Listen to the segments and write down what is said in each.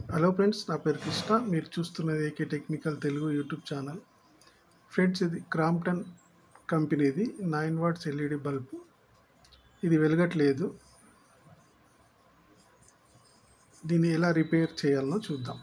Hello friends నా పేరు కృష్ణ మీరు చూస్తున్నది AK technical Telugu YouTube channel friends ఇది క్రాంప్టన్ కంపెనీది నైన్ వాట్స్ ఎల్ఈడి బల్బ్ ఇది వెలగట్లేదు దీన్ని ఎలా రిపేర్ చేయాలనో చూద్దాం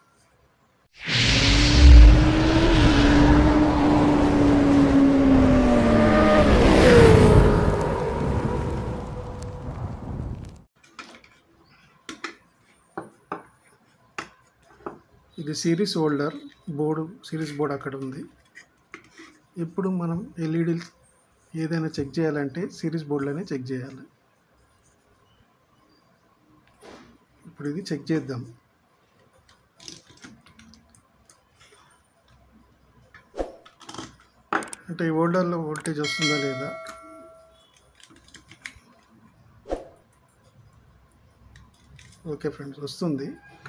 ఇది series holder board series board అక్కడ ఉంది ఇప్పుడు మనం ఎల్ఈడి ఏదైనా చెక్ చేయాలంటే సిరీస్ బోర్డులోనే చెక్ చేయాలి ఇప్పుడు ఇది చెక్ చేద్దాం అంటే ఈ హోల్డర్లో వోల్టేజ్ వస్తుందా లేదా ఓకే ఫ్రెండ్స్ వస్తుంది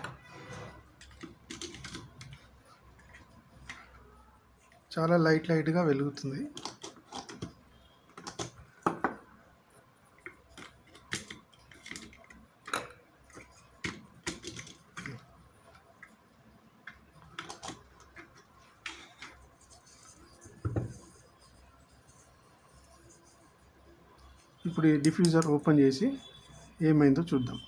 చాలా లైట్ లైట్గా వెలుగుతుంది ఇప్పుడు ఈ డిఫ్యూజర్ ఓపెన్ చేసి ఏమైందో చూద్దాం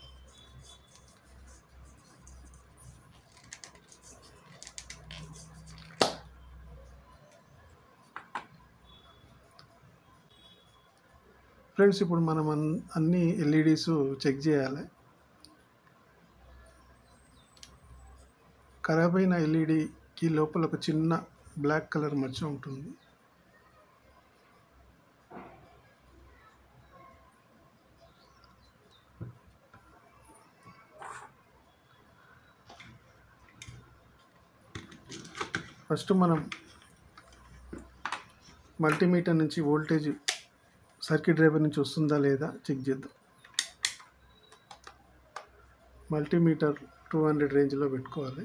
ఫ్రెండ్స్ ఇప్పుడు మనం అన్- అన్ని ఎల్ఈడీస్ చెక్ చేయాలి ఖరాబ్ అయిన ఎల్ఈడికి లోపల ఒక చిన్న బ్లాక్ కలర్ మచ్చ ఉంటుంది ఫస్ట్ మనం మల్టీమీటర్ నుంచి వోల్టేజ్ సర్క్యూట్ డ్రైవర్ నుంచి వస్తుందా లేదా చెక్ చేద్దాం మల్టీమీటర్ టూ హండ్రెడ్ రేంజ్లో పెట్టుకోవాలి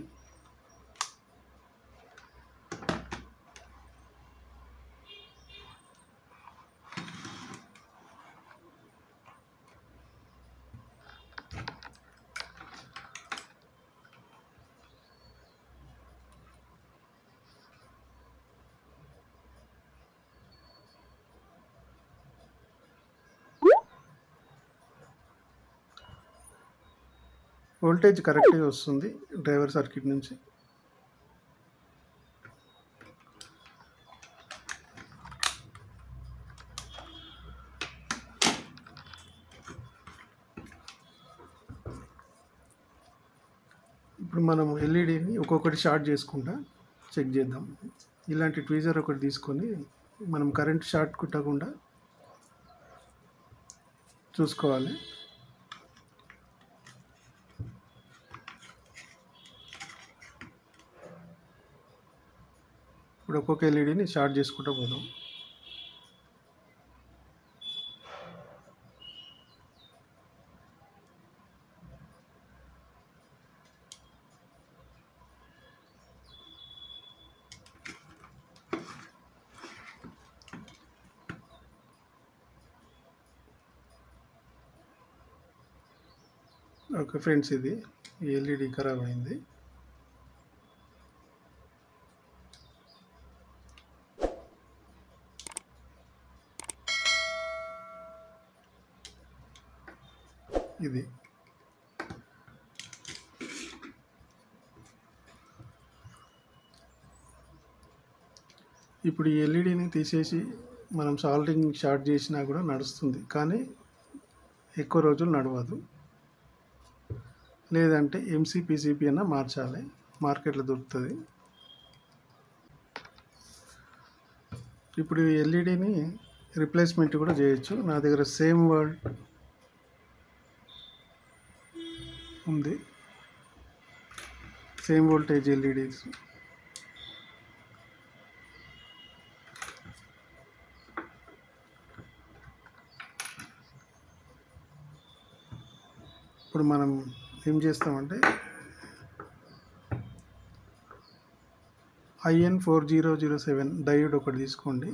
వోల్టేజ్ కరెక్ట్గా వస్తుంది డ్రైవర్ సర్క్యూట్ నుంచి ఇప్పుడు మనం ఎల్ఈడిని ఒక్కొక్కటి షార్ట్ చేసుకుంటా చెక్ చేద్దాం ఇలాంటి ట్వీజర్ ఒకటి తీసుకొని మనం కరెంట్ షార్ట్ కుట్టకుండా చూసుకోవాలి ఇప్పుడు ఒక్కొక్క ఎల్ఈడిని షార్ట్ చేసుకుంటూ పోదాం ఓకే ఫ్రెండ్స్ ఇది ఈ ఎల్ఈడి ఖరాబ్ అయింది ఇది ఇప్పుడు ఈ ఎల్ఈడిని తీసేసి మనం సాల్టింగ్ షార్ట్ చేసినా కూడా నడుస్తుంది కానీ ఎక్కువ రోజులు నడవదు లేదంటే ఎంసీ పీసీపీ అన్న మార్చాలి మార్కెట్లో దొరుకుతుంది ఇప్పుడు ఈ ఎల్ఈడిని రిప్లేస్మెంట్ కూడా చేయొచ్చు నా దగ్గర సేమ్ వర్డ్ ఉంది సేమ్ వోల్టేజ్ ఎల్ఈడీస్ ఇప్పుడు మనం ఏం చేస్తామంటే IN four zero zero seven diode ఒకటి తీసుకోండి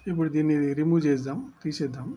ఇప్పుడు దీన్ని రిమూవ్ చేద్దాం తీసేద్దాం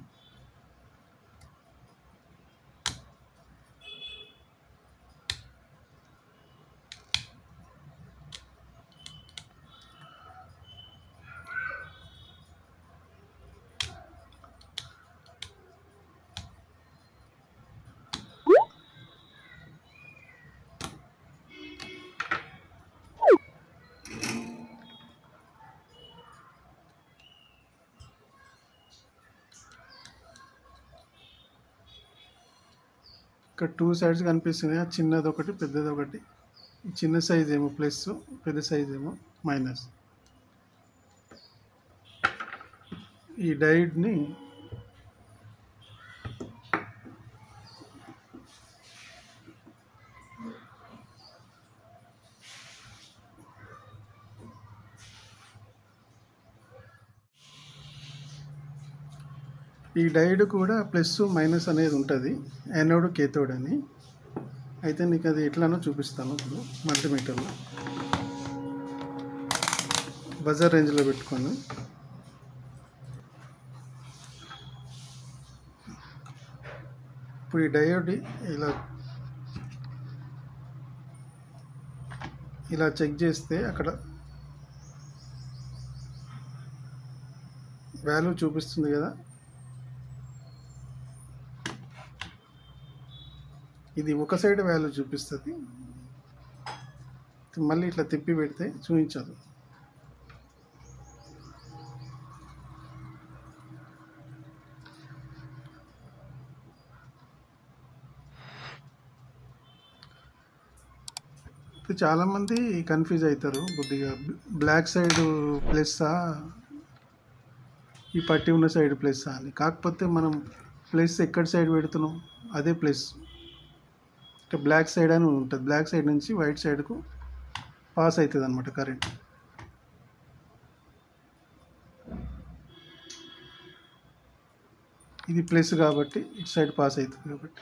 ఇక్కడ టూ సైడ్స్ కనిపిస్తున్నాయి అది చిన్నది ఒకటి పెద్దది ఒకటి ఈ చిన్న సైజ్ ఏమో ప్లస్ పెద్ద సైజ్ ఏమో మైనస్ ఈ డైడ్ని ఈ డైడ్ కూడా ప్లస్ మైనస్ అనేది ఉంటుంది యానోడ్ కేథోడ్ అని అయితే నీకు అది ఎట్లానో చూపిస్తాను ఇప్పుడు మల్టీమీటర్లో బజార్ రేంజ్లో పెట్టుకొని ఇప్పుడు ఈ డయోడ్ ఇలా ఇలా చెక్ చేస్తే అక్కడ వాల్యూ చూపిస్తుంది కదా ఇది ఒక సైడ్ వాల్యూ చూపిస్తుంది మళ్ళీ ఇట్లా తిప్పి పెడితే చూపించదు ఇది చాలామంది కన్ఫ్యూజ్ అవుతారు కొద్దిగా బ్లాక్ సైడ్ ప్లస్సా ఈ పట్టి ఉన్న సైడ్ ప్లస్సా అని కాకపోతే మనం ప్లస్ ఎక్కడి సైడ్ పెడుతున్నాం అదే ప్లస్ అంటే బ్లాక్ సైడ్ అని ఉంటుంది బ్లాక్ సైడ్ నుంచి వైట్ సైడ్కు పాస్ అవుతుంది అనమాట కరెంట్ ఇది ప్లస్ కాబట్టి ఇటు సైడ్ పాస్ అవుతుంది కాబట్టి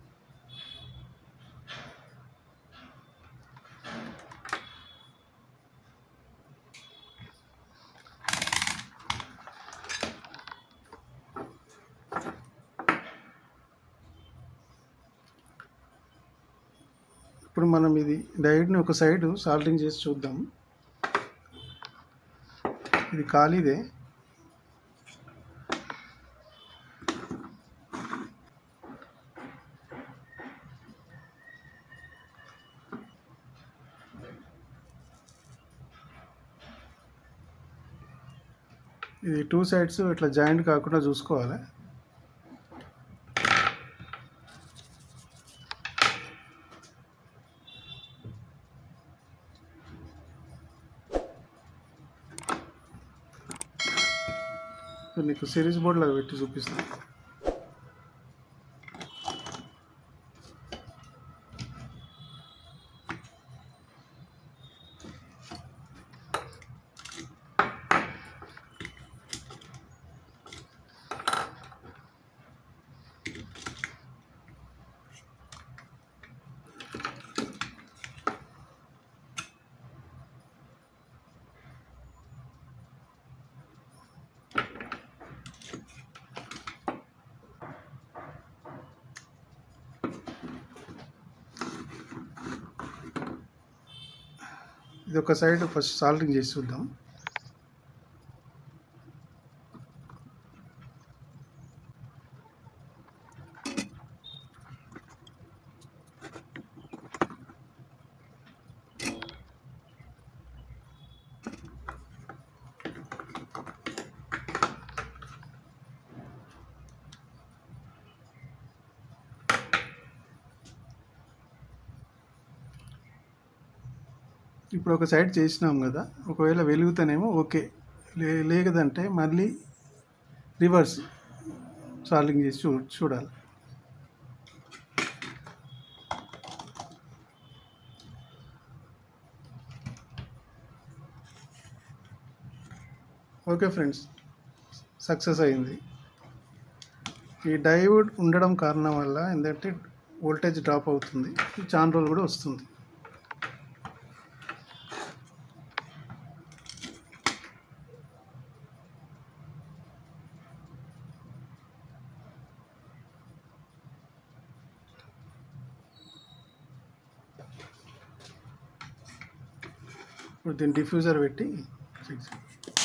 ఇప్పుడు మనం ఇది డైడ్ని ఒక సైడ్ సాల్టింగ్ చేసి చూద్దాం ఇది ఖాళీదే ఇది టూ సైడ్స్ ఇట్లా జాయింట్ కాకుండా చూసుకోవాలి ఇప్పుడు నీకు సిరీస్ బోర్డ్ లాగా పెట్టి చూపిస్తాను ఇది ఒక సైడ్ ఫస్ట్ సాల్టింగ్ చేసి చూద్దాం ఇప్పుడు ఒక సైడ్ చేసినాం కదా ఒకవేళ వెలుగుతానేమో ఓకే లే లేదంటే మళ్ళీ రివర్స్ సాల్వింగ్ చేసి చూ చూడాలి ఓకే ఫ్రెండ్స్ సక్సెస్ అయింది ఈ డైవుడ్ ఉండడం కారణం వల్ల ఏంటంటే వోల్టేజ్ డ్రాప్ అవుతుంది చాలా రోజులు కూడా వస్తుంది ఇప్పుడు దీన్ని డిఫ్యూజర్ పెట్టి చెక్ చేయండి.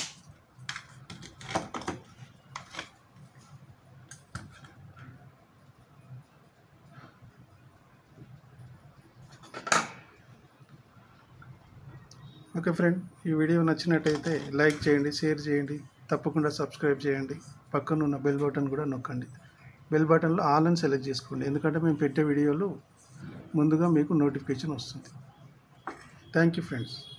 ఓకే ఫ్రెండ్ ఈ వీడియో నచ్చినట్టయితే లైక్ చేయండి షేర్ చేయండి తప్పకుండా సబ్స్క్రైబ్ చేయండి పక్కన ఉన్న బెల్ బటన్ కూడా నొక్కండి బెల్ బటన్లో ఆల్ అని సెలెక్ట్ చేసుకోండి ఎందుకంటే మేము పెట్టే వీడియోలు ముందుగా మీకు నోటిఫికేషన్ వస్తుంది థ్యాంక్ యూ ఫ్రెండ్స్